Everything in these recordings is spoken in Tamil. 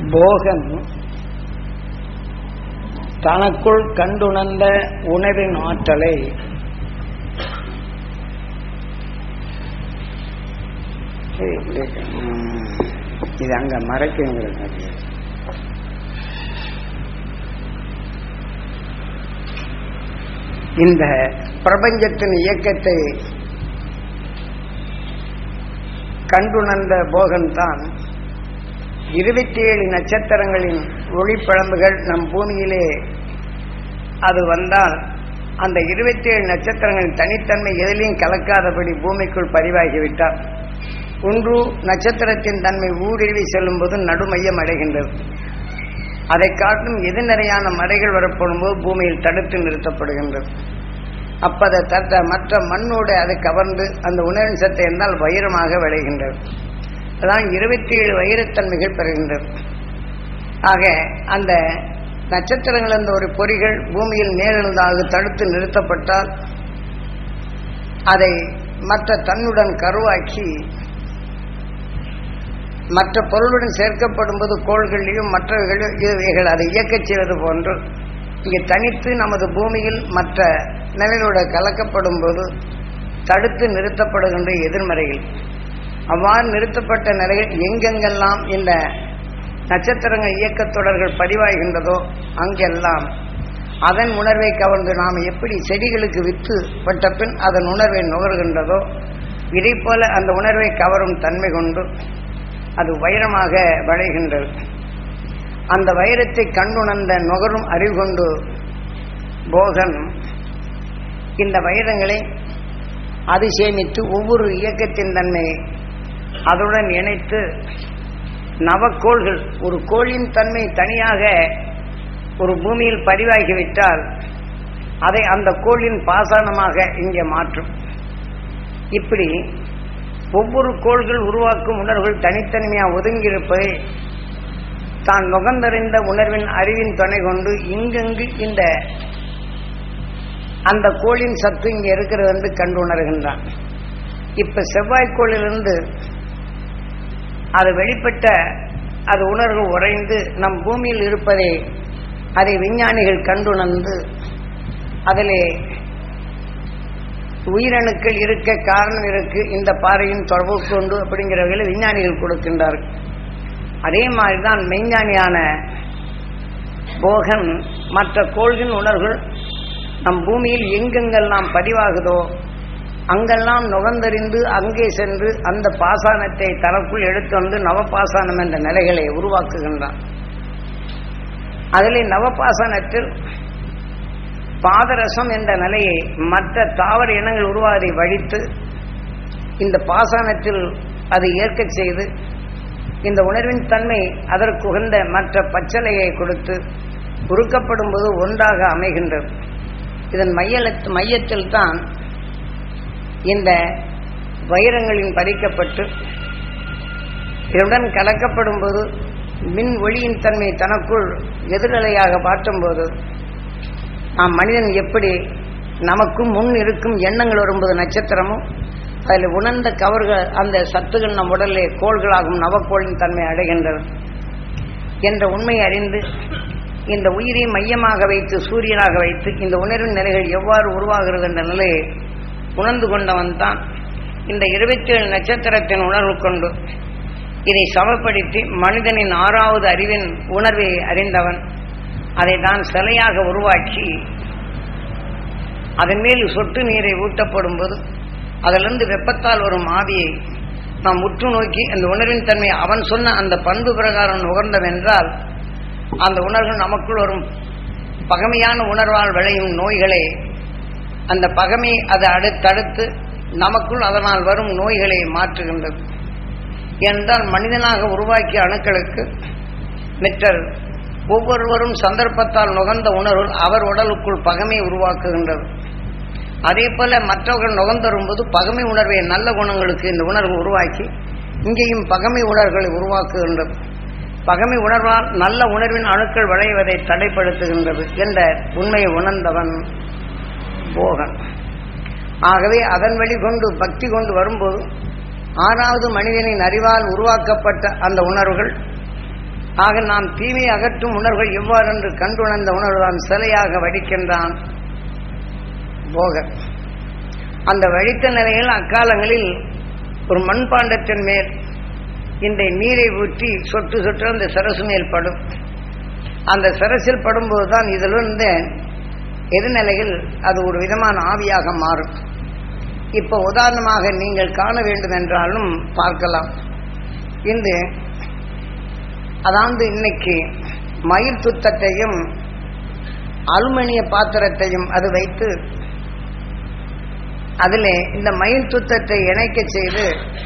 போகன் தனக்குள் கண்டுணர்ந்த உணவின் ஆற்றலை சரி, இப்படி இருக்கு. ம், இது அங்க மறைக்குங்கிறது இந்த பிரபஞ்சத்தின் இயக்கத்தை கண்டுணர்ந்த போகன்தான் இருபத்தி ஏழு நட்சத்திரங்களின் ஒளிப்பழம்புகள் நம் பூமியிலே அது வந்தால் அந்த இருபத்தி ஏழு நட்சத்திரங்களின் தனித்தன்மை எதிலையும் கலக்காதபடி பூமிக்குள் பதிவாகிவிட்டால் ஒன்று நட்சத்திரத்தின் தன்மை ஊடுருவி செல்லும் போது நடுமையம் அடைகின்றது அதை காட்டும் எதிர்நிறையான மலைகள் வரப்படும் போது பூமியில் தடுத்து நிறுத்தப்படுகின்றது அப்ப அதை தட்ட மற்ற மண்ணோடு அதை கவர்ந்து அந்த உணவின் சத்தை என்றால் வைரமாக விளைகின்றது அதான் இருபத்தி ஏழு வைரத்தன்மைகள் பெறுகின்றது ஆக அந்த நட்சத்திரங்கள் என்ற ஒரு பொறிகள் பூமியில் நேரிழந்தாக தடுத்து நிறுத்தப்பட்டால் அதை மற்ற தன்னுடன் கருவாக்கி மற்ற பொருளுடன் சேர்க்கப்படும் போது கோள்களிலும் மற்றவைகளிலும் இவைகள் அதை இயக்கச் செய்வது போன்று இங்கே தனித்து நமது பூமியில் மற்ற நிலைகளோட கலக்கப்படும் போது தடுத்து நிறுத்தப்படுகின்ற எதிர்மறைகள் அவ்வாறு நிறுத்தப்பட்ட நிலையில் எங்கெங்கெல்லாம் இந்த நட்சத்திரங்கள் இயக்கத் தொடர்கள் பதிவாகின்றதோ அங்கெல்லாம் அதன் உணர்வை கவர்ந்து நாம் எப்படி செடிகளுக்கு வித்து பட்ட பின் அதன் உணர்வை நுகர்கின்றதோ இதை போல அந்த உணர்வை கவரும் தன்மை கொண்டு அது வைரமாக வளைகின்றது அந்த வைரத்தை கண்டுணர்ந்த நுகரும் அறிவு கொண்டு போகன் இந்த வைரங்களை அது சேமித்து ஒவ்வொரு இயக்கத்தின் தன்மை அதுடன் இணைத்து நவக்கோள்கள் ஒரு கோளின் தன்மை தனியாக ஒரு பூமியில் பதிவாகிவிட்டால் அதை அந்த கோளின் பாசானமாக இங்கே மாற்றும் இப்படி ஒவ்வொரு கோள்கள் உருவாக்கும் உணர்வுகள் தனித்தனிமையாக ஒதுங்கியிருப்பதை தான் நுகர்ந்தறிந்த உணர்வின் அறிவின் துணை கொண்டு இங்கெங்கு இந்த அந்த கோளின் சத்து இங்கே இருக்கிறது என்று கண்டு உணர்கின்றான் இப்ப செவ்வாய்க்கோளிலிருந்து அது வெளிப்பட்ட அது உணர்வு உறைந்து நம் பூமியில் இருப்பதை அதை விஞ்ஞானிகள் கண்டுணர்ந்து அதிலே உயிரணுக்கள் இருக்க காரணம் இருக்கு இந்த பாறையின் தொடர்பு கொண்டு அப்படிங்கிற வகையில் விஞ்ஞானிகள் கொடுக்கின்றார்கள் அதே மாதிரிதான் மெய்ஞானியான போகன் மற்ற கோள்களின் உணர்வுகள் நம் பூமியில் எங்கெங்கெல்லாம் பதிவாகுதோ அங்கெல்லாம் நுகர்ந்தறிந்து அங்கே சென்று அந்த பாசானத்தை தனக்குள் எடுத்து வந்து நவபாசானம் என்ற நிலைகளை உருவாக்குகின்றான் அதில் நவபாசனத்தில் பாதரசம் என்ற நிலையை மற்ற தாவர இனங்கள் உருவாவதை வழித்து இந்த பாசானத்தில் அது ஏற்கச் செய்து இந்த உணர்வின் தன்மை அதற்கு உகந்த மற்ற பச்சலையை கொடுத்து உருக்கப்படும் போது ஒன்றாக அமைகின்றது இதன் மைய மையத்தில் தான் இந்த வைரங்களின் பறிக்கப்பட்டு இதனுடன் கலக்கப்படும் போது மின் ஒளியின் தன்மை தனக்குள் எதிரலையாக பார்க்கும்போது நாம் மனிதன் எப்படி நமக்கும் முன் இருக்கும் எண்ணங்கள் வரும்போது நட்சத்திரமும் அதில் உணர்ந்த கவர்கள் அந்த சத்துகள் நம் உடலிலே கோள்களாகும் நவக்கோளின் தன்மை அடைகின்றது என்ற உண்மையை அறிந்து இந்த உயிரை மையமாக வைத்து சூரியனாக வைத்து இந்த உணர்வின் நிலைகள் எவ்வாறு உருவாகிறது என்ற நிலையை உணர்ந்து கொண்டவன் தான் இந்த இருபத்தி ஏழு நட்சத்திரத்தின் உணர்வு கொண்டு இதை சமப்படுத்தி மனிதனின் ஆறாவது அறிவின் உணர்வை அறிந்தவன் அதை தான் சிலையாக உருவாக்கி அதன் மேல் சொட்டு நீரை ஊட்டப்படும் போது அதிலிருந்து வெப்பத்தால் வரும் ஆவியை நாம் உற்று நோக்கி அந்த உணர்வின் தன்மை அவன் சொன்ன அந்த பண்பு பிரகாரம் நுகர்ந்தவென்றால் அந்த உணர்வு நமக்குள் வரும் பகமையான உணர்வால் விளையும் நோய்களை அந்த பகமை அதை அடுத்தடுத்து நமக்குள் அதனால் வரும் நோய்களை மாற்றுகின்றது என்றால் மனிதனாக உருவாக்கிய அணுக்களுக்கு மிற்றர் ஒவ்வொருவரும் சந்தர்ப்பத்தால் நுகர்ந்த உணர்வு அவர் உடலுக்குள் பகமை உருவாக்குகின்றது அதே போல மற்றவர்கள் நுகர்ந்தரும்போது பகமை உணர்வை நல்ல குணங்களுக்கு இந்த உணர்வு உருவாக்கி இங்கேயும் பகமை உணர்வுகளை உருவாக்குகின்றது பகமை உணர்வால் நல்ல உணர்வின் அணுக்கள் விளைவதை தடைப்படுத்துகின்றது என்ற உண்மையை உணர்ந்தவன் போகன் ஆகவே அதன் வழி கொண்டு பக்தி கொண்டு வரும்போது ஆறாவது மனிதனின் அறிவால் உருவாக்கப்பட்ட அந்த உணர்வுகள் ஆக நாம் தீமை அகற்றும் உணர்வுகள் எவ்வாறு என்று கண்டுணர்ந்த உணர்வுதான் சிலையாக வடிக்கின்றான் போகர் அந்த வழித்த நிலையில் அக்காலங்களில் ஒரு மண்பாண்டத்தின் மேல் இந்த நீரை ஊற்றி சொட்டு சொட்டு அந்த சரசு மேல் படும் அந்த சரசில் படும்போது தான் இதிலிருந்து எதிர்நிலையில் அது ஒரு விதமான ஆவியாக மாறும் இப்போ உதாரணமாக நீங்கள் காண வேண்டும் என்றாலும் பார்க்கலாம் இந்த அதாவது இன்னைக்கு மயில் துத்தத்தையும் அலுமினிய பாத்திரத்தையும் அது வைத்து அதில் இந்த மயில் துத்தத்தை இணைக்க செய்து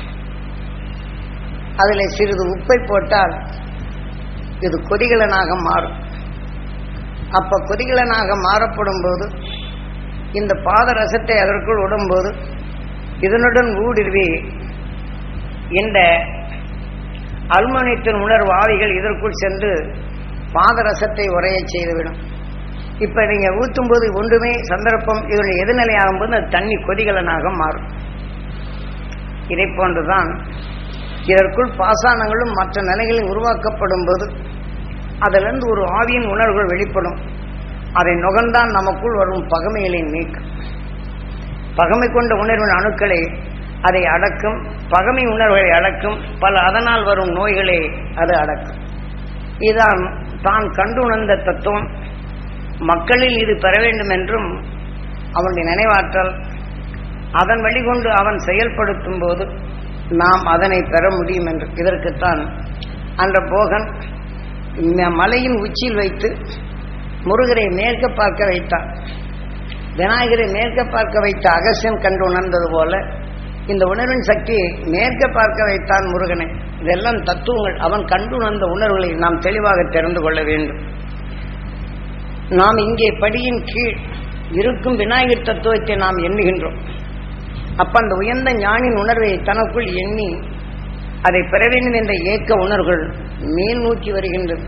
அதில் சிறிது உப்பை போட்டால் இது கொதிகலனாக மாறும் அப்ப கொதிகலனாக மாறப்படும் போது இந்த பாதரசத்தை அதற்குள் விடும்போது இதனுடன் ஊடுருவி இந்த அல்மோனியத்தின் உணர்வு ஆவிகள் இதற்குள் சென்று பாதரசத்தை உரைய செய்துவிடும் இப்ப நீங்க ஊற்றும் போது ஒன்றுமே சந்தர்ப்பம் இதனுடைய எதிர்நிலையாகும் போது அது தண்ணி கொதிகலனாக மாறும் இதை போன்றுதான் இதற்குள் பாசானங்களும் மற்ற நிலைகளில் உருவாக்கப்படும் போது அதிலிருந்து ஒரு ஆவியின் உணர்வுகள் வெளிப்படும் அதை நுகர்ந்தான் நமக்குள் வரும் பகமைகளை நீக்கும் பகமை கொண்ட உணர்வின் அணுக்களை அதை அடக்கும் பகமை உணர்வுகளை அடக்கும் பல அதனால் வரும் நோய்களை அது அடக்கும் இதுதான் தான் கண்டு உணர்ந்த தத்துவம் மக்களில் இது பெற வேண்டும் என்றும் அவனுடைய நினைவாற்றல் அதன் வழிகொண்டு அவன் செயல்படுத்தும் போது நாம் அதனை பெற முடியும் என்று இதற்குத்தான் அந்த போகன் ம- மலையின் உச்சியில் வைத்து முருகரை மேற்க பார்க்க வைத்தான் விநாயகரை மேற்க பார்க்க வைத்த அகசியம் கண்டு உணர்ந்தது போல இந்த உணர்வின் சக்தி மேற்க பார்க்க வைத்தான் முருகனை இதெல்லாம் தத்துவங்கள் அவன் கண்டு உணர்ந்த உணர்வுகளை நாம் தெளிவாக தெரிந்து கொள்ள வேண்டும் நாம் இங்கே படியின் கீழ் இருக்கும் விநாயகர் தத்துவத்தை நாம் எண்ணுகின்றோம் அப்ப அந்த உயர்ந்த ஞானின் உணர்வை தனக்குள் எண்ணி அதை பெற வேண்டும் என்ற ஏக்க உணர்வுகள் மேல் நோக்கி வருகின்றது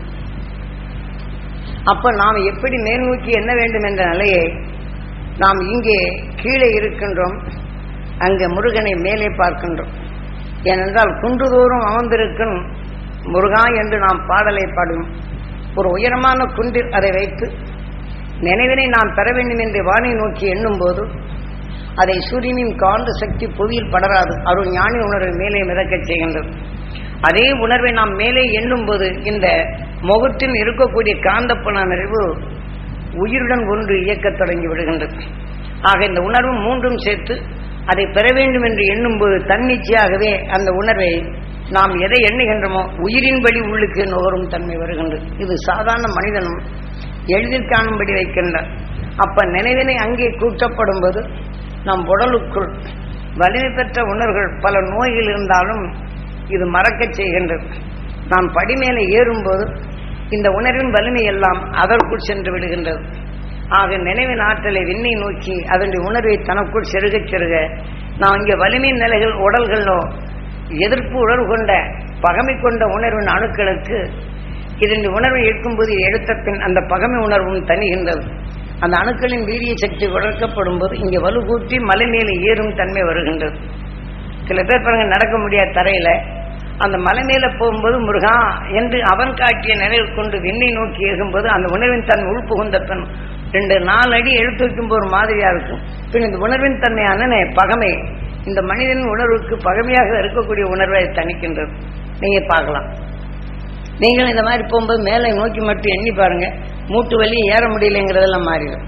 அப்ப நாம் எப்படி மேல் நோக்கி எண்ண வேண்டும் என்ற நிலையை நாம் இங்கே கீழே இருக்கின்றோம் அங்கே முருகனை மேலே பார்க்கின்றோம் ஏனென்றால் குன்றுதோறும் அமர்ந்திருக்கும் முருகா என்று நாம் பாடலை பாடும் ஒரு உயரமான குன்றில் அதை வைத்து நினைவினை நாம் பெற வேண்டும் என்று வானை நோக்கி எண்ணும் போது அதை சூரியனின் காந்த சக்தி புவியில் படராது அருள் ஞானி உணர்வை மேலே மிதக்கச் செய்கின்றது அதே உணர்வை நாம் மேலே எண்ணும் போது இந்த முகத்தில் இருக்கக்கூடிய காந்தப்புல நிறைவு உயிருடன் ஒன்று இயக்கத் தொடங்கி விடுகின்றது ஆக இந்த உணர்வு மூன்றும் சேர்த்து அதை பெற வேண்டும் என்று எண்ணும்போது தன்னிச்சையாகவே அந்த உணர்வை நாம் எதை எண்ணுகின்றோமோ உயிரின் வழி உள்ளுக்கு நுகரும் தன்மை வருகின்றது இது சாதாரண மனிதனும் எளிதில் காணும்படி வைக்கின்றார் அப்ப நினைவினை அங்கே கூட்டப்படும் போது நம் உடலுக்குள் வலிமை பெற்ற உணர்வுகள் பல நோய்கள் இருந்தாலும் இது மறக்கச் செய்கின்றது நாம் படிமேலே ஏறும்போது இந்த உணர்வின் வலிமை எல்லாம் அதற்குள் சென்று விடுகின்றது ஆக நினைவின் ஆற்றலை விண்ணை நோக்கி அதனுடைய உணர்வை தனக்குள் செருகச் செருக நாம் இங்கே வலிமையின் நிலைகள் உடல்களோ எதிர்ப்பு உணர்வு கொண்ட பகமை கொண்ட உணர்வின் அணுக்களுக்கு இதனுடைய உணர்வை எடுக்கும்போது எடுத்த பின் அந்த பகமை உணர்வும் தணிகின்றது அந்த அணுக்களின் வீரிய சக்தி வளர்க்கப்படும் போது இங்கே வலுகூட்டி மலை மேலே ஏறும் தன்மை வருகின்றது சில பேர் பாருங்க நடக்க முடியாத தரையில அந்த மலை மேல போகும்போது முருகா என்று அவன் காட்டிய நிலையில் கொண்டு விண்ணை நோக்கி ஏகும்போது அந்த உணர்வின் தன் உள்புகுந்த பின் ரெண்டு நாலு அடி எடுத்து வைக்கும்போது ஒரு மாதிரியா இருக்கும் பின் இந்த உணர்வின் தன்மையான பகமை இந்த மனிதனின் உணர்வுக்கு பகமையாக இருக்கக்கூடிய உணர்வை அது தணிக்கின்றது நீங்க பார்க்கலாம் நீங்கள் இந்த மாதிரி போகும்போது மேலே நோக்கி மட்டும் எண்ணி பாருங்க மூட்டு வலி ஏற முடியலைங்கிறதெல்லாம் மாறிடும்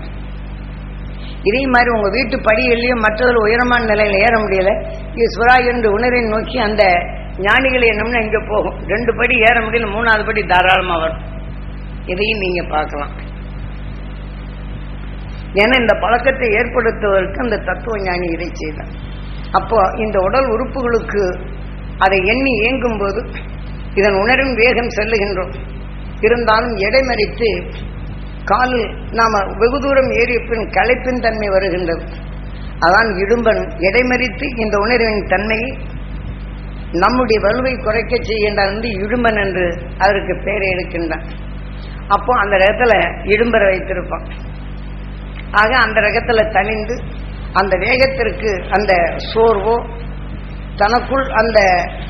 இதே மாதிரி உங்க வீட்டு படியிலையும் மற்றதில் உயரமான நிலையில ஏற முடியல ஈஸ்வரா என்று உணரை நோக்கி அந்த ஞானிகளை என்னம்னா இங்க போகும் ரெண்டு படி ஏற முடியல மூணாவது படி தாராளமா வரும் இதையும் நீங்க பார்க்கலாம் ஏன்னா இந்த பழக்கத்தை ஏற்படுத்துவதற்கு அந்த தத்துவ ஞானி இதை செய்தார் அப்போ இந்த உடல் உறுப்புகளுக்கு அதை எண்ணி இயங்கும் போது இதன் உணரும் வேகம் செல்லுகின்றோம் இருந்தாலும் எடைமறித்து காலில் நாம வெகு தூரம் ஏறிய பின் களைப்பின் தன்மை வருகின்றது அதான் இடும்பன் எடைமறித்து இந்த உணர்வின் தன்மையை நம்முடைய வலுவை குறைக்க செய்கின்றான் என்று இடும்பன் என்று அதற்கு பெயரை எடுக்கின்றான் அப்போ அந்த இடத்துல இடும்பரை வைத்திருப்பான் ஆக அந்த ரகத்துல தணிந்து அந்த வேகத்திற்கு அந்த சோர்வோ தனக்குள் அந்த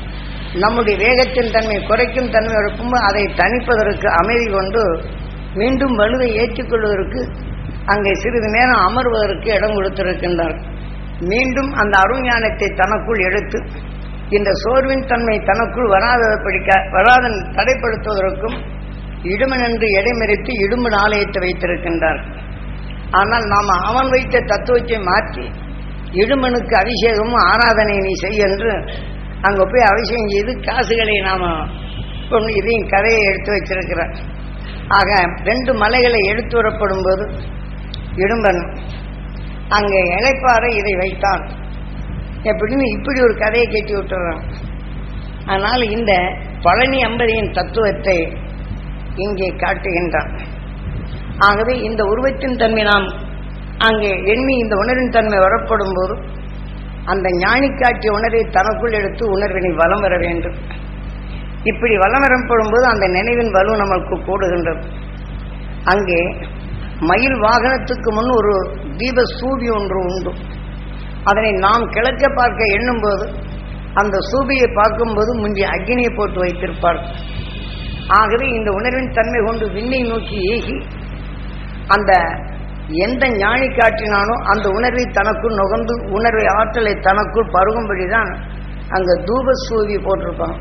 நம்முடைய வேகத்தின் தன்மை குறைக்கும் தன்மை இருக்கும்போது அதை தணிப்பதற்கு அமைதி கொண்டு மீண்டும் வலுவை ஏற்றுக்கொள்வதற்கு அங்கே சிறிது நேரம் அமர்வதற்கு இடம் கொடுத்திருக்கின்றார் மீண்டும் அந்த அருஞானத்தை தனக்குள் எடுத்து இந்த சோர்வின் தன்மை தனக்குள் வராத படிக்க வராத தடைப்படுத்துவதற்கும் இடுமனென்று இடைமறித்து இடும்பு ஆலயத்தை வைத்திருக்கின்றார் ஆனால் நாம் அவன் வைத்த தத்துவத்தை மாற்றி இடுமனுக்கு அபிஷேகமும் ஆராதனை நீ செய் என்று அங்கே போய் அபிஷேகம் செய்து காசுகளை நாம் கொண்டு இதையும் கதையை எடுத்து வச்சிருக்கிறார் ஆக ரெண்டு மலைகளை எடுத்து வரப்படும் போது இடும்பன் அங்கே இழைப்பாறை இதை வைத்தான் எப்படின்னு இப்படி ஒரு கதையை கேட்டி விட்டுறான் ஆனால் இந்த பழனி அம்பதியின் தத்துவத்தை இங்கே காட்டுகின்றான் ஆகவே இந்த உருவத்தின் தன்மை நாம் அங்கே எண்ணி இந்த உணர்வின் தன்மை வரப்படும் போது அந்த ஞானி காட்டிய உணர்வை தனக்குள் எடுத்து உணர்வினை வலம் வர வேண்டும் இப்படி வலம் வரப்படும் போது அந்த நினைவின் வலு நமக்கு கூடுகின்றது அங்கே மயில் வாகனத்துக்கு முன் ஒரு தீப சூபி ஒன்று உண்டு அதனை நாம் கிழக்க பார்க்க எண்ணும்போது அந்த சூபியை பார்க்கும்போது முந்தைய அக்னியை போட்டு வைத்திருப்பார் ஆகவே இந்த உணர்வின் தன்மை கொண்டு விண்ணை நோக்கி ஏகி அந்த எந்த ஞானி காட்டினானோ அந்த உணர்வை தனக்குள் நுகர்ந்து உணர்வை ஆற்றலை தனக்குள் பருகும்படிதான் அங்க தூப சூவி போட்டிருப்பான்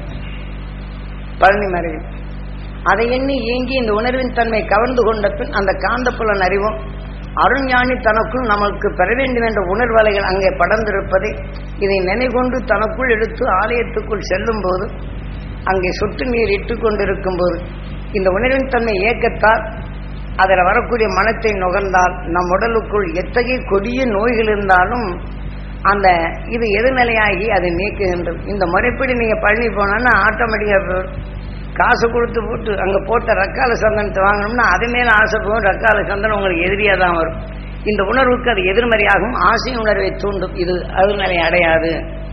பழனி மறைவில் அதை எண்ணி ஏங்கி இந்த உணர்வின் தன்மை கவர்ந்து கொண்ட பின் அந்த காந்தப்புலன் அறிவும் அருஞானி தனக்குள் நமக்கு பெற வேண்டும் என்ற உணர்வலைகள் அங்கே படர்ந்திருப்பதை இதை நினைகொண்டு தனக்குள் எடுத்து ஆலயத்துக்குள் செல்லும் போது அங்கே சொட்டு நீர் இட்டுக் கொண்டிருக்கும் போது இந்த உணர்வின் தன்மை ஏக்கத்தால் அதில் வரக்கூடிய மனத்தை நுகர்ந்தால் நம் உடலுக்குள் எத்தகைய கொடிய நோய்கள் இருந்தாலும் அந்த இது எதிர்நிலையாகி அதை நீக்குகின்றது இந்த முறைப்படி நீங்கள் பழனி போனோன்னா ஆட்டோமேட்டிக்காக காசு கொடுத்து போட்டு அங்கே போட்ட ரக்கால சந்தனத்தை வாங்கணும்னா அது மேலே ஆசை போகும் ரக்கால சந்தனம் உங்களுக்கு எதிரியாக தான் வரும் இந்த உணர்வுக்கு அது எதிர்மறையாகும் ஆசை உணர்வை தூண்டும் இது எதிர்நிலை அடையாது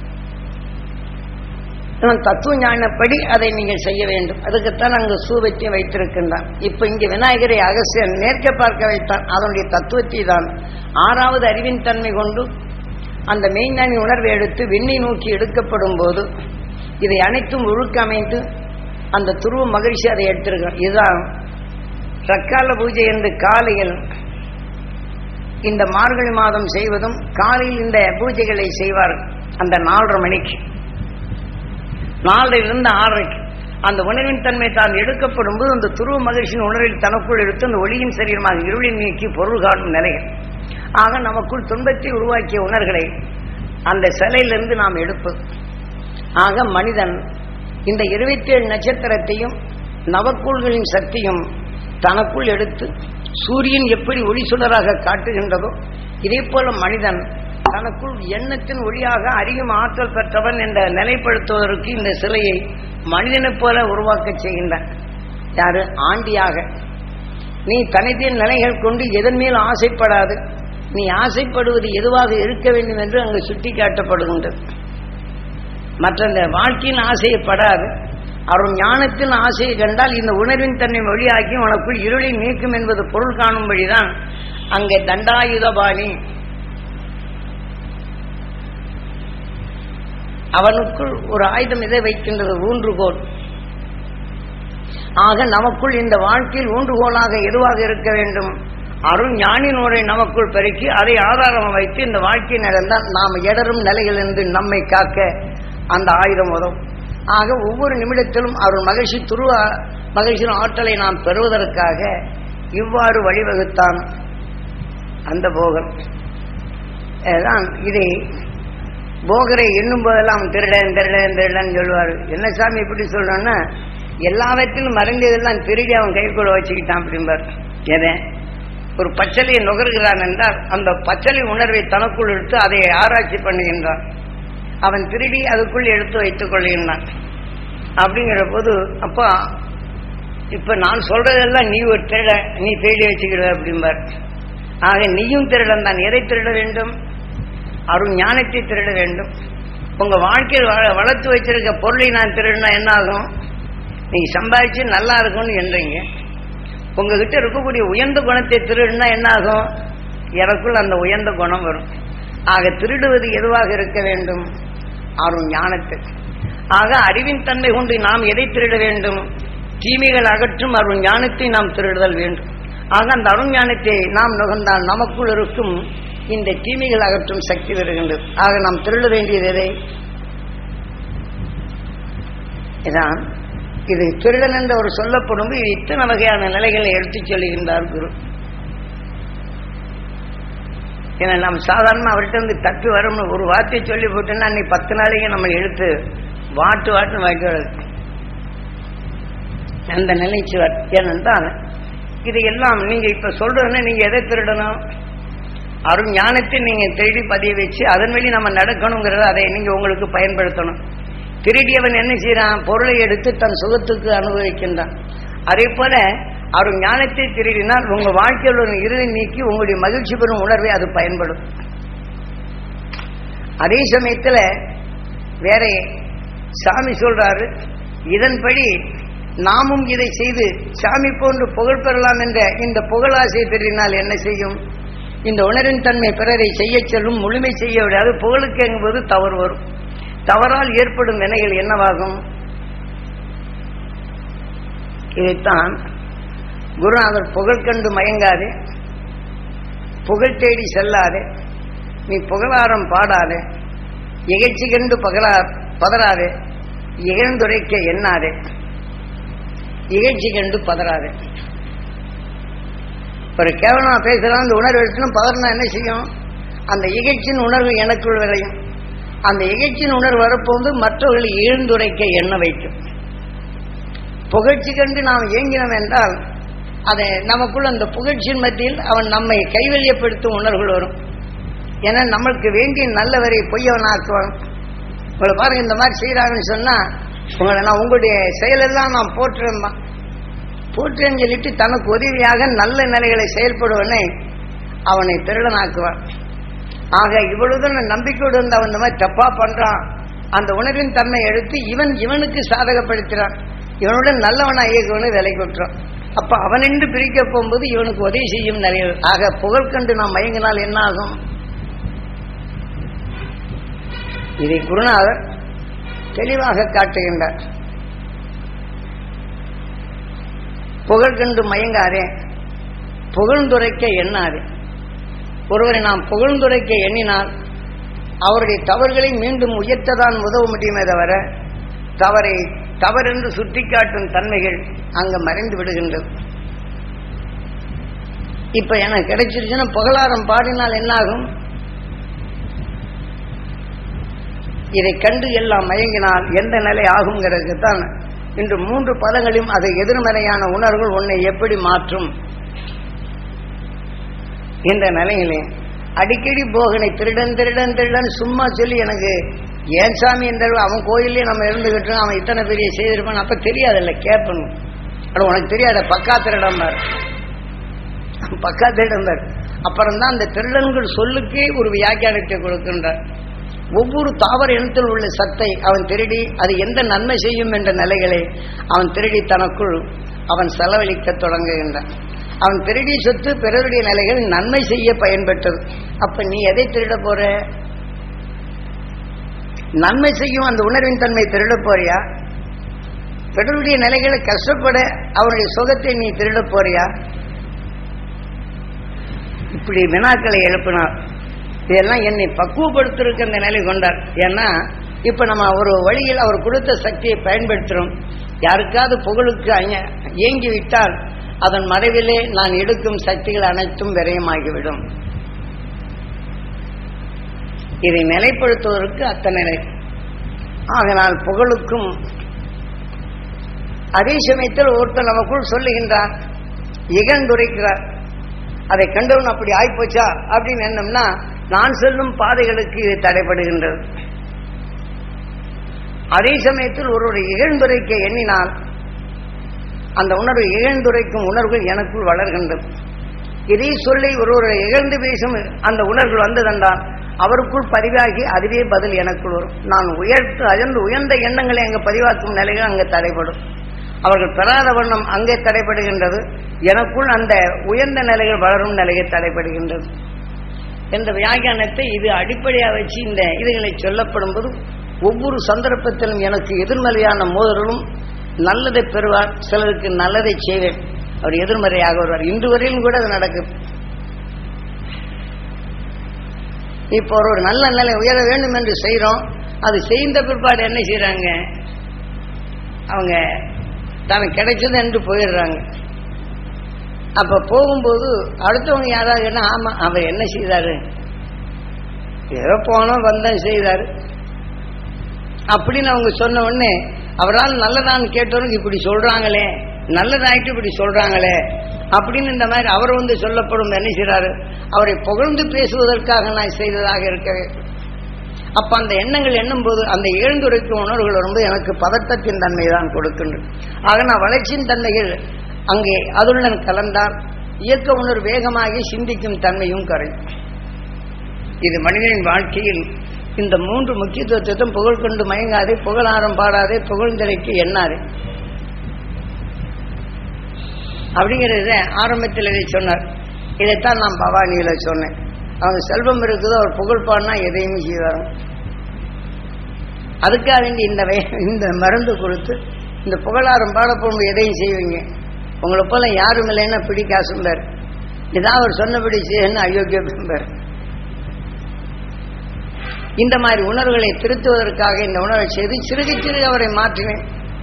தத்துவ ஞானப்படி அதை நீங்கள் செய்ய வேண்டும் அதுக்குத்தான் அங்கு சூவத்தை வைத்திருக்கின்றான் இப்ப இங்கே விநாயகரை அகசியன் நேர்க்க பார்க்க வைத்தான் அதனுடைய தத்துவத்தை தான் ஆறாவது அறிவின் தன்மை கொண்டு அந்த மெய்ஞானி உணர்வை எடுத்து விண்ணை நோக்கி எடுக்கப்படும் போது இதை அனைத்தும் ஒழுக்க அமைந்து அந்த துருவ மகிழ்ச்சி அதை எடுத்திருக்கிறோம் இதுதான் ரக்கால பூஜை என்று காலையில் இந்த மார்கழி மாதம் செய்வதும் காலையில் இந்த பூஜைகளை செய்வார் அந்த நாலரை மணிக்கு நாலரையிலிருந்து ஆறரைக்கு அந்த உணர்வின் தன்மை தான் எடுக்கப்படும் போது அந்த துருவ மகிழ்ச்சியின் உணர்வில் தனக்குள் எடுத்து அந்த ஒளியின் சரீரமாக இருளின் நீக்கி பொருள் காணும் நிலைகள் ஆக நமக்குள் துன்பத்தை உருவாக்கிய உணர்களை அந்த சிலையிலிருந்து நாம் எடுப்பது ஆக மனிதன் இந்த இருபத்தி ஏழு நட்சத்திரத்தையும் நவக்கோள்களின் சக்தியும் தனக்குள் எடுத்து சூரியன் எப்படி ஒளி சுடராக காட்டுகின்றதோ இதே போல மனிதன் தனக்குள் எண்ணத்தின் ஒளியாக அறியும் ஆற்றல் பெற்றவன் என்ற நிலைப்படுத்துவதற்கு இந்த சிலையை மனிதனைப் போல உருவாக்க செய்கின்றான் யாரு ஆண்டியாக நீ தனித்தின் நிலைகள் கொண்டு எதன் மேல் ஆசைப்படாது நீ ஆசைப்படுவது எதுவாக இருக்க வேண்டும் என்று அங்கு சுட்டி காட்டப்படுகின்றது மற்ற இந்த வாழ்க்கையின் ஆசையப்படாது அருள் ஞானத்தின் ஆசையை கண்டால் இந்த உணர்வின் தன்னை வழியாக்கி உனக்குள் இருளை நீக்கும் என்பது பொருள் காணும்படிதான் அங்கே தண்டாயுதபாணி அவனுக்குள் ஒரு ஆயுதம் இதை வைக்கின்றது ஊன்றுகோல் ஆக நமக்குள் இந்த வாழ்க்கையில் ஊன்றுகோலாக எதுவாக இருக்க வேண்டும் அருள் ஞானி நூரை நமக்குள் பெருக்கி அதை ஆதாரம் வைத்து இந்த வாழ்க்கை நடந்தால் நாம் இடரும் நிலையிலிருந்து நம்மை காக்க அந்த ஆயுதம் உதவும் ஆக ஒவ்வொரு நிமிடத்திலும் அருள் மகிழ்ச்சி துருவ மகிழ்ச்சியின் ஆற்றலை நாம் பெறுவதற்காக இவ்வாறு வழிவகுத்தான் அந்த போகன் தான் இதை போகரை எண்ணும் போதெல்லாம் திருடன் திருடன் திருடன் சொல்லுவார் என்ன சாமி இப்படி சொல்றோன்னா எல்லாவற்றிலும் மறைந்ததெல்லாம் திருடி அவன் கைக்குள்ள வச்சுக்கிட்டான் அப்படிம்பார் எதை ஒரு பச்சலையை நுகர்கிறான் என்றால் அந்த பச்சலை உணர்வை தனக்குள் எடுத்து அதை ஆராய்ச்சி பண்ணுகின்றான் அவன் திருடி அதுக்குள் எடுத்து வைத்துக் கொள்கின்றான் அப்படிங்கிற போது அப்பா இப்ப நான் சொல்றதெல்லாம் நீ ஒரு திருட நீ தேடி வச்சுக்கிற அப்படிம்பார் ஆக நீயும் திருடன் தான் எதை திருட வேண்டும் அருள் ஞானத்தை திருட வேண்டும் உங்க வாழ்க்கையில் வள- வளர்த்து வச்சிருக்க பொருளை நான் திருடினா என்ன ஆகும் நீங்க சம்பாதிச்சு நல்லா இருக்கும்னு என்றீங்க உங்ககிட்ட இருக்கக்கூடிய உயர்ந்த குணத்தை திருடினா என்ன ஆகும் எனக்குள் அந்த உயர்ந்த குணம் வரும் ஆக திருடுவது எதுவாக இருக்க வேண்டும் அருள் ஞானத்தை ஆக அறிவின் தன்மை கொண்டு நாம் எதை திருட வேண்டும் தீமைகள் அகற்றும் அருள் ஞானத்தை நாம் திருடுதல் வேண்டும் ஆக அந்த அருள் ஞானத்தை நாம் நுகர்ந்தால் நமக்குள் இருக்கும் இந்த தீமைகள் அகற்றும் சக்தி வருகின்றது ஆக நாம் திருட வேண்டியது எதை இதான் இது திருடன் என்ற ஒரு சொல்லப்படும் இது இத்தனை வகையான நிலைகளை எடுத்துச் சொல்லுகின்றார் குரு ஏன்னா நம்ம சாதாரண அவர்கிட்ட இருந்து தப்பி வரும் ஒரு வார்த்தையை சொல்லி போட்டோன்னா அன்னைக்கு பத்து நாளைக்கு நம்ம எடுத்து வாட்டு வாட்டு வாய்க்கிறது அந்த நிலைச்சுவர் ஏனென்றால் இது எல்லாம் நீங்க இப்ப சொல்றதுன்னா நீங்க எதை திருடணும் அருள் ஞானத்தை நீங்க தேடி பதிய வச்சு அதன் வழி நம்ம நடக்கணுங்கிறத அதை நீங்க உங்களுக்கு பயன்படுத்தணும் திருடியவன் என்ன செய்யறான் பொருளை எடுத்து தன் சுகத்துக்கு அனுபவிக்கின்றான் அதே போல அவர் ஞானத்தை திருடினால் உங்க வாழ்க்கையில் ஒரு இருளை நீக்கி உங்களுடைய மகிழ்ச்சி பெறும் உணர்வை அது பயன்படும் அதே சமயத்துல வேற சாமி சொல்றாரு இதன்படி நாமும் இதை செய்து சாமி போன்று புகழ் பெறலாம் என்ற இந்த புகழாசை திருடினால் என்ன செய்யும் இந்த உணர்வின் தன்மை பிறரை செய்ய செல்லும் முழுமை செய்ய விடாது புகழுக்கு என்பது தவறு வரும் தவறால் ஏற்படும் வினைகள் என்னவாகும் இதைத்தான் குருநாதர் புகழ் கண்டு மயங்காதே புகழ் தேடி செல்லாதே நீ புகழாரம் பாடாதே இகழ்ச்சி கண்டு பகலா பதறாதே இகழ்ந்துரைக்க எண்ணாதே இகழ்ச்சி கண்டு பதறாதே ஒரு கேவலமா பேசுறான் அந்த உணர்வு எடுத்துன்னு பதறினா என்ன செய்யும் அந்த இகழ்ச்சியின் உணர்வு எனக்குள் விளையும் அந்த இகழ்ச்சியின் உணர்வு வரப்போது மற்றவர்களை இழந்துரைக்க எண்ண வைக்கும் புகழ்ச்சி கண்டு நாம் இயங்கினோம் என்றால் அதை நமக்குள் அந்த புகழ்ச்சியின் மத்தியில் அவன் நம்மை கைவல்யப்படுத்தும் உணர்வுகள் வரும் ஏன்னா நம்மளுக்கு வேண்டிய நல்லவரை பொய்யவனாக்குவான் உங்களை பாருங்க இந்த மாதிரி செய்யறாங்கன்னு சொன்னா உங்களை நான் உங்களுடைய செயலெல்லாம் நான் போற்றுறேன் போற்றுன்னு சொல்லிட்டு தனக்கு உதவியாக நல்ல நிலைகளை செயல்படுவனை அவனை திருடனாக்குவான் ஆக இவ்வளவுதான் நம்பிக்கையோடு வந்து அவன் இந்த மாதிரி தப்பா பண்றான் அந்த உணர்வின் தன்மை எடுத்து இவன் இவனுக்கு சாதகப்படுத்துறான் இவனுடன் நல்லவனா இயக்குவனு விலை கொட்டுறான் அப்ப அவனின்று பிரிக்க போகும்போது இவனுக்கு உதவி செய்யும் நிறைய ஆக புகழ் கண்டு நாம் மயங்கினால் என்ன ஆகும் இதை குருநாதர் தெளிவாக காட்டுகின்றார் புகழ் கண்டு மயங்காதே புகழ்ந்துரைக்க எண்ணாதே ஒருவரை நாம் புகழ்ந்துரைக்க எண்ணினால் அவருடைய தவறுகளை மீண்டும் உயர்த்ததான் உதவ முடியுமே தவிர தவறை தவறென்று சுட்டிக்காட்டும் தன்மைகள் அங்க மறைந்து விடுகின்றது இப்ப எனக்கு கிடைச்சிருச்சுன்னா புகழாரம் பாடினால் என்னாகும் இதை கண்டு எல்லாம் மயங்கினால் எந்த நிலை ஆகுங்கிறதுக்கு தான் இன்று மூன்று பதங்களையும் அது எதிர்மறையான உணர்வுகள் உன்னை எப்படி மாற்றும் என்ற நிலையிலே அடிக்கடி போகனை திருடன் திருடன் திருடன் சும்மா சொல்லி எனக்கு ஏன் சாமி இந்த அவன் கோயிலே நம்ம இருந்துகிட்டு அவன் இத்தனை பெரிய செய்திருப்பான் அப்ப தெரியாதுல்ல கேட்பணும் ஆனா உனக்கு தெரியாத பக்கா திருடம் பார் பக்கா திருடம் பார் அப்புறம் தான் அந்த திருடன்கள் சொல்லுக்கே ஒரு வியாக்கியானத்தை கொடுக்கின்றார் ஒவ்வொரு தாவர இனத்தில் உள்ள சத்தை அவன் திருடி அது எந்த நன்மை செய்யும் என்ற நிலைகளை அவன் திருடி தனக்குள் அவன் செலவழிக்க தொடங்குகின்றான் அவன் திருடி சொத்து பிறருடைய நிலைகள் நன்மை செய்ய பயன்பெற்றது அப்ப நீ எதை திருட போற நன்மை செய்யும் அந்த உணர்வின் தன்மை திருட போறியா பிறருடைய நிலைகளை கஷ்டப்பட அவனுடைய சுகத்தை நீ திருட போறியா இப்படி வினாக்களை எழுப்பினார் இதெல்லாம் என்னை பக்குவப்படுத்திருக்க அந்த நிலை கொண்டார் ஏன்னா இப்ப நம்ம ஒரு வழியில் அவர் கொடுத்த சக்தியை பயன்படுத்துறோம் யாருக்காவது புகழுக்கு அய- இயங்கி விட்டால் அதன் மறைவிலே நான் எடுக்கும் சக்திகள் அனைத்தும் விரயமாகிவிடும் இதை நிலைப்படுத்துவதற்கு அத்தனை நிலை ஆதனால் புகழுக்கும் அதே சமயத்தில் ஒருத்தர் நமக்குள் சொல்லுகின்றார் இகழ்ந்துரைக்கிறார் அதை கண்டவன் அப்படி ஆயிப்போச்சா அப்படின்னு என்னம்னா நான் செல்லும் பாதைகளுக்கு இது தடைபடுகின்றது அதே சமயத்தில் ஒருவரை இகழ்ந்துரைக்க எண்ணினால் அந்த உணர்வு இகழ்ந்துரைக்கும் உணர்வுகள் எனக்குள் வளர்கின்றது இதை சொல்லி ஒருவரை இகழ்ந்து பேசும் அந்த உணர்வு வந்ததென்றால் அவருக்குள் பதிவாகி அதுவே பதில் எனக்குள் வரும் நான் உயர்த்து அயர்ந்து உயர்ந்த எண்ணங்களை அங்கு பதிவாக்கும் நிலைகள் அங்கு தடைபடும் அவர்கள் பெறாத வண்ணம் அங்கே தடைபடுகின்றது எனக்குள் அந்த உயர்ந்த நிலைகள் வளரும் நிலைகள் தடைபடுகின்றது என்ற வியாக்கியானத்தை இது அடிப்படையாக வச்சு இந்த இதுகளை சொல்லப்படும் போது ஒவ்வொரு சந்தர்ப்பத்திலும் எனக்கு எதிர்மறையான மோதலும் நல்லதை பெறுவார் சிலருக்கு நல்லதை செய்வேன் அவர் எதிர்மறையாக வருவார் இன்று வரையிலும் கூட அது நடக்குது இப்போ ஒரு நல்ல நிலை உயர வேண்டும் என்று செய்கிறோம் அது செய்த பிற்பாடு என்ன செய்கிறாங்க அவங்க தனக்கு கிடைச்சது என்று போயிடுறாங்க அப்ப போகும்போது அடுத்தவங்க யாராவது என்ன ஆமா அவர் என்ன செய்தாரு ஏதோ போனோம் வந்தோம் செய்தாரு அப்படின்னு அவங்க சொன்ன உடனே அவரால் நல்லதான்னு கேட்டவங்க இப்படி சொல்றாங்களே நல்லதாயிட்டு இப்படி சொல்றாங்களே அப்படின்னு இந்த மாதிரி அவர் வந்து சொல்லப்படும் என்ன செய்றாரு அவரை புகழ்ந்து பேசுவதற்காக நான் செய்ததாக இருக்கவே அப்ப அந்த எண்ணங்கள் எண்ணும் போது அந்த எழுந்துரைக்கும் உணர்வுகள் வரும்போது எனக்கு பதட்டத்தின் தன்மை தான் கொடுக்கின்றது ஆக நான் வளர்ச்சியின் தன்மைகள் அங்கே அதுடன் கலந்தால் இயக்க உணர்வு வேகமாகி சிந்திக்கும் தன்மையும் கரையும் இது மனிதனின் வாழ்க்கையில் இந்த மூன்று முக்கியத்துவத்தையும் புகழ் கொண்டு மயங்காதே புகழாரம் பாடாதே புகழ்ந்திரைக்கு எண்ணாதே அப்படிங்கிறத ஆரம்பத்தில் இதை சொன்னார் இதைத்தான் நான் பவானியில சொன்னேன் அவங்க செல்வம் இருக்குதோ அவர் புகழ் பாடினா எதையுமே செய்வார் அதுக்காக வேண்டி இந்த வே- இந்த மருந்து கொடுத்து இந்த புகழாரம் பாட போகும்போது எதையும் செய்வீங்க உங்களை போல யாரும் இல்லைன்னா பிடிக்காசும்பார் இதான் அவர் சொன்னபடி செய்யணும் அயோக்கியம்பார் இந்த மாதிரி உணர்வுகளை திருத்துவதற்காக இந்த உணர்வை செய்து சிறுக சிறுக அவரை மாற்றினேன்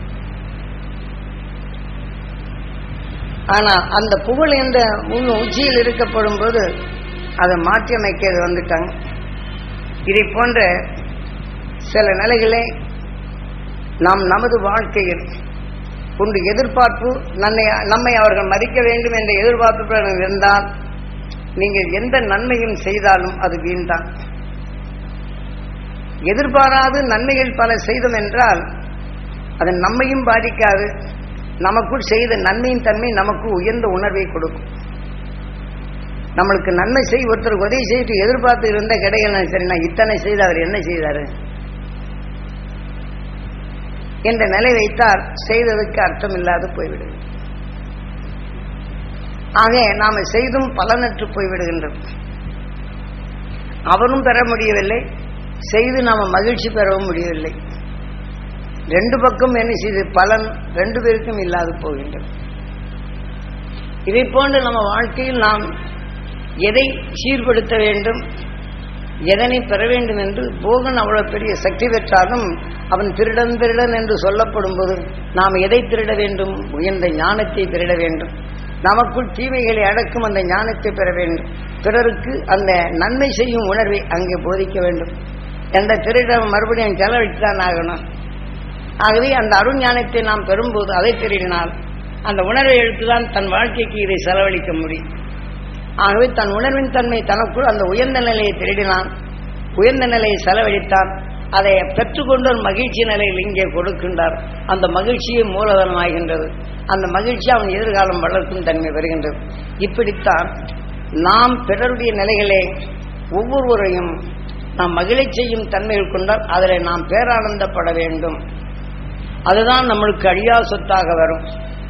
ஆனா அந்த புகழ் என்ற உள் உச்சியில் இருக்கப்படும் போது அதை மாற்றி அமைக்கிறது வந்துட்டாங்க இதை போன்ற சில நிலைகளை நாம் நமது வாழ்க்கையில் கொண்டு எதிர்பார்ப்பு நன்மை நம்மை அவர்கள் மதிக்க வேண்டும் என்ற எதிர்பார்ப்பு இருந்தால் நீங்கள் எந்த நன்மையும் செய்தாலும் அது வீண்தான் எதிர்பாராது நன்மைகள் பல செய்தோம் என்றால் அது நம்மையும் பாதிக்காது நமக்குள் செய்த நன்மையின் தன்மை நமக்கு உயர்ந்த உணர்வை கொடுக்கும் நம்மளுக்கு நன்மை செய் ஒருத்தருக்கு உதவி செய்து எதிர்பார்த்து இருந்த கிடைக்கல சரி நான் இத்தனை செய்து அவர் என்ன செய்தாரு என்ற நிலை வைத்தால் செய்ததுக்கு அர்த்தம் இல்லாது போய்விடும் ஆக நாம செய்தும் பலனற்று போய்விடுகின்றோம் அவரும் பெற முடியவில்லை செய்து நாம மகிழ்ச்சி பெறவும் முடியவில்லை ரெண்டு பக்கம் என்ன செய்து பலன் ரெண்டு பேருக்கும் இல்லாது போகின்றது இதை போன்று நம்ம வாழ்க்கையில் நாம் எதை சீர்படுத்த வேண்டும் எதனை பெற வேண்டும் என்று போகன் அவ்வளவு பெரிய சக்தி பெற்றாலும் அவன் திருடன் திருடன் என்று சொல்லப்படும் போது நாம் எதை திருட வேண்டும் உயர்ந்த ஞானத்தை திருட வேண்டும் நமக்குள் தீமைகளை அடக்கும் அந்த ஞானத்தை பெற வேண்டும் பிறருக்கு அந்த நன்மை செய்யும் உணர்வை அங்கே போதிக்க வேண்டும் என்ற திருடம் மறுபடியும் செலவழித்துதான் ஆகணும் ஆகவே அந்த அருஞானத்தை நாம் பெறும்போது அதை திருடினால் அந்த உணர்வை எடுத்துதான் தன் வாழ்க்கைக்கு இதை செலவழிக்க முடியும் ஆகவே தன் உணர்வின் தன்மை தனக்குள் அந்த உயர்ந்த நிலையை திருடினான் உயர்ந்த நிலையை செலவழித்தான் அதை பெற்றுக்கொண்டு ஒரு மகிழ்ச்சி நிலையில் இங்கே கொடுக்கின்றார் அந்த மகிழ்ச்சியே மூலதனமாகின்றது அந்த மகிழ்ச்சி அவன் எதிர்காலம் வளர்க்கும் தன்மை வருகின்றது இப்படித்தான் நாம் பிறருடைய நிலைகளை ஒவ்வொருவரையும் நாம் மகிழச் செய்யும் தன்மைகள் கொண்டால் அதில் நாம் பேரானந்தப்பட வேண்டும் அதுதான் நம்மளுக்கு அழியா சொத்தாக வரும்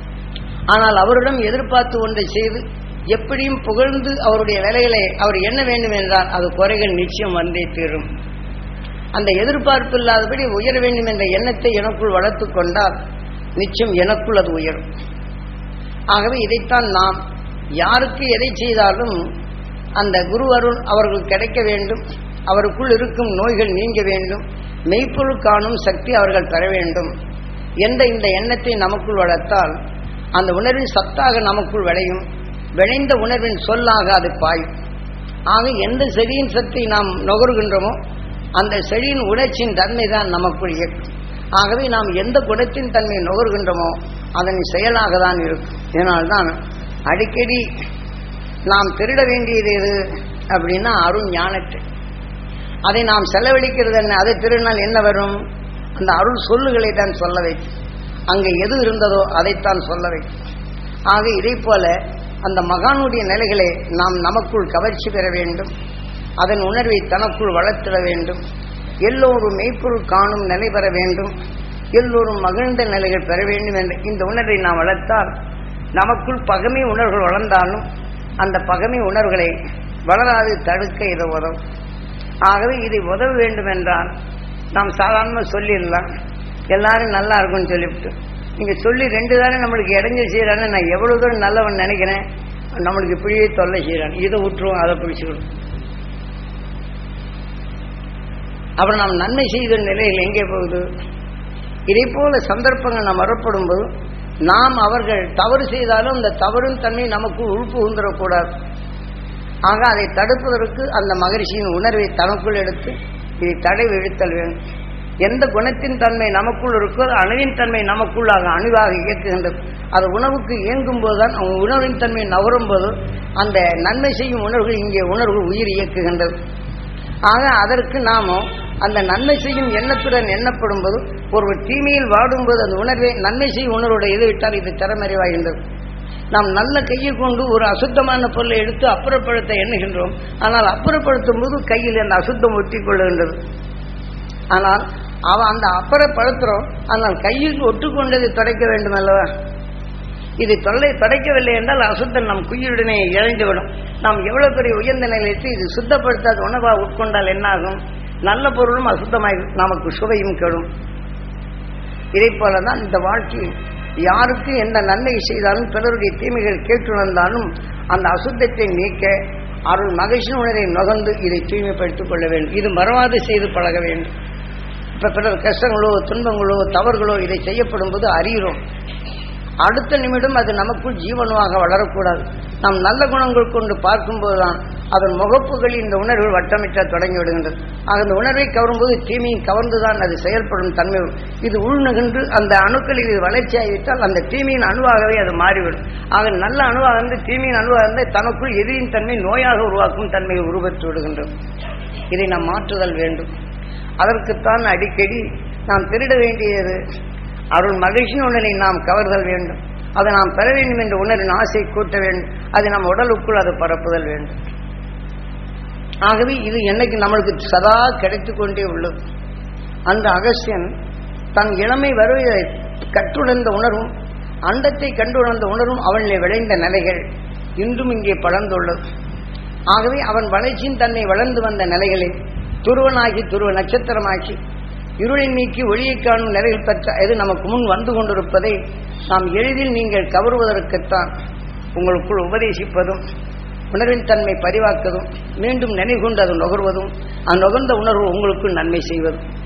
ஆனால் அவரிடம் எதிர்பார்த்து ஒன்றை செய்து எப்படியும் புகழ்ந்து அவருடைய வேலைகளை அவர் என்ன வேண்டும் என்றால் அது குறைகள் நிச்சயம் வந்தே தீரும் அந்த எதிர்பார்ப்பு இல்லாதபடி உயர வேண்டும் என்ற எண்ணத்தை எனக்குள் வளர்த்து கொண்டால் நிச்சயம் எனக்குள் அது உயரும் ஆகவே இதைத்தான் நாம் யாருக்கு எதை செய்தாலும் அந்த குரு அருள் அவர்கள் கிடைக்க வேண்டும் அவருக்குள் இருக்கும் நோய்கள் நீங்க வேண்டும் மெய்ப்பொருள் காணும் சக்தி அவர்கள் பெற வேண்டும் என்ற இந்த எண்ணத்தை நமக்குள் வளர்த்தால் அந்த உணர்வின் சத்தாக நமக்குள் விளையும் விளைந்த உணர்வின் சொல்லாக அது பாயும் ஆக எந்த செடியின் சக்தி நாம் நுகர்கின்றோமோ அந்த செடியின் உணர்ச்சியின் தன்மை தான் நமக்குள் இயக்கும் ஆகவே நாம் எந்த குணத்தின் தன்மையை நுகர்கின்றோமோ அதன் செயலாக தான் இருக்கும் இதனால்தான் அடிக்கடி நாம் திருட வேண்டியது எது அப்படின்னா அருண் ஞானத்தை அதை நாம் செலவழிக்கிறது என்ன அதை திருடினால் என்ன வரும் அந்த அருள் சொல்லுகளை தான் சொல்ல வைக்கும் அங்கே எது இருந்ததோ அதைத்தான் சொல்ல வைக்கும் ஆக இதை போல அந்த மகானுடைய நிலைகளை நாம் நமக்குள் கவர்ச்சி பெற வேண்டும் அதன் உணர்வை தனக்குள் வளர்த்திட வேண்டும் எல்லோரும் மெய்ப்பொருள் காணும் நிலை பெற வேண்டும் எல்லோரும் மகிழ்ந்த நிலைகள் பெற வேண்டும் என்ற இந்த உணர்வை நாம் வளர்த்தால் நமக்குள் பகமை உணர்வுகள் வளர்ந்தாலும் அந்த பகமை உணர்வுகளை வளராது தடுக்க இது உதவும் ஆகவே இதை உதவ வேண்டும் என்றால் நாம் சாதாரணமாக சொல்லிடலாம் எல்லாரும் நல்லா இருக்கும்னு சொல்லிவிட்டு நீங்கள் சொல்லி ரெண்டு தானே நம்மளுக்கு இடைஞ்சல் செய்கிறான்னு நான் எவ்வளோ தூரம் நல்லவன் நினைக்கிறேன் நம்மளுக்கு இப்படியே தொல்லை செய்கிறான் இதை விட்டுருவோம் அதை பிடிச்சிக்கணும் அப்புறம் நாம் நன்மை செய்த நிலையில் எங்கே போகுது இதே போல சந்தர்ப்பங்கள் நாம் வரப்படும் போது நாம் அவர்கள் தவறு செய்தாலும் அந்த தவறும் தன்மை நமக்கு உள்புகுந்துடக்கூடாது ஆக அதை தடுப்பதற்கு அந்த மகரிஷியின் உணர்வை தனக்குள் எடுத்து இதை தடை இழுத்தல் வேண்டும் எந்த குணத்தின் தன்மை நமக்குள் இருக்கோ அணுவின் தன்மை நமக்குள்ளாக அணுவாக இயக்குகின்றது அது உணவுக்கு இயங்கும் போதுதான் அவன் உணவின் தன்மை நவரும் போது அந்த நன்மை செய்யும் உணர்வு இங்கே உணர்வு உயிர் இயக்குகின்றது ஆக அதற்கு நாமும் அந்த நன்மை செய்யும் எண்ணத்துடன் எண்ணப்படும் போது ஒரு தீமையில் வாடும்போது அந்த உணர்வை நன்மை செய்யும் உணர்வோட எது விட்டால் இது திறமறைவாகின்றது நாம் நல்ல கையை கொண்டு ஒரு அசுத்தமான பொருளை எடுத்து அப்புறப்படுத்த எண்ணுகின்றோம் ஆனால் அப்புறப்படுத்தும் போது கையில் அந்த அசுத்தம் ஒட்டி கொள்ளுகின்றது ஆனால் அவன் அந்த அப்புறப்படுத்துறோம் ஆனால் கையில் ஒட்டுக்கொண்டதை துடைக்க வேண்டும் அல்லவா இது தொல்லை துடைக்கவில்லை என்றால் அசுத்தம் நம் குயிலுடனே இழைந்துவிடும் நாம் எவ்வளவு பெரிய உயர்ந்த நிலையத்தை இது சுத்தப்படுத்தாத உணவாக உட்கொண்டால் என்னாகும் நல்ல பொருளும் அசுத்தமாய் நமக்கு சுவையும் கெடும் இதை போலதான் இந்த வாழ்க்கை யாருக்கு எந்த நன்மை செய்தாலும் பிறருடைய தீமைகள் கேட்டுணர்ந்தாலும் அந்த அசுத்தத்தை நீக்க அருள் மகிழ்ச்சி உணரை நுகர்ந்து இதை தூய்மைப்படுத்திக் கொள்ள வேண்டும் இது மறவாது செய்து பழக வேண்டும் இப்ப பிறர் கஷ்டங்களோ துன்பங்களோ தவறுகளோ இதை செய்யப்படும் போது அறிகிறோம் அடுத்த நிமிடம் அது நமக்குள் ஜீவனமாக வளரக்கூடாது நாம் நல்ல குணங்கள் கொண்டு பார்க்கும்போதுதான் அதன் முகப்புகளில் இந்த உணர்வு வட்டமிட்ட தொடங்கி விடுகின்றது ஆக அந்த உணர்வை கவரும்போது தீமையும் கவர்ந்துதான் அது செயல்படும் தன்மை வரும். இது உள்நுகின்று அந்த அணுக்களில் இது வளர்ச்சியாகிவிட்டால் அந்த தீமையின் அணுவாகவே அது மாறிவிடும் ஆக நல்ல அணுவாக இருந்து தீமையின் அணுவாக இருந்து தனக்குள் எதிரின் தன்மை நோயாக உருவாக்கும் தன்மையை உருவற்று விடுகின்றது இதை நாம் மாற்றுதல் வேண்டும் அதற்குத்தான் அடிக்கடி நாம் திருட வேண்டியது அருள் மகிழ்ச்சி உணரை நாம் கவர்தல் வேண்டும் அதை நாம் பெற வேண்டும் என்ற உணரின் ஆசை கூட்ட வேண்டும் அது நம் உடலுக்குள் அது பரப்புதல் வேண்டும் ஆகவே இது என்னைக்கு நம்மளுக்கு சதா கிடைத்து கொண்டே உள்ளது அந்த அகஸ்தியன் தன் இளமை வருவதை கற்றுணர்ந்த உணர்வும் அண்டத்தை கண்டுணர்ந்த உணர்வும் அவனிலே விளைந்த நிலைகள் இன்றும் இங்கே படர்ந்துள்ளது ஆகவே அவன் வளர்ச்சியின் தன்னை வளர்ந்து வந்த நிலைகளில் துருவனாகி துருவ நட்சத்திரமாக்கி இருளை நீக்கி ஒளியை காணும் நிலையில் பெற்ற எது நமக்கு முன் வந்து கொண்டிருப்பதை நாம் எளிதில் நீங்கள் கவருவதற்குத்தான் உங்களுக்குள் உபதேசிப்பதும் உணர்வின் தன்மை பதிவாக்குவதும் மீண்டும் நினைவு கொண்டு அது நுகர்வதும் அந்த நுகர்ந்த உணர்வு உங்களுக்கு நன்மை செய்வதும்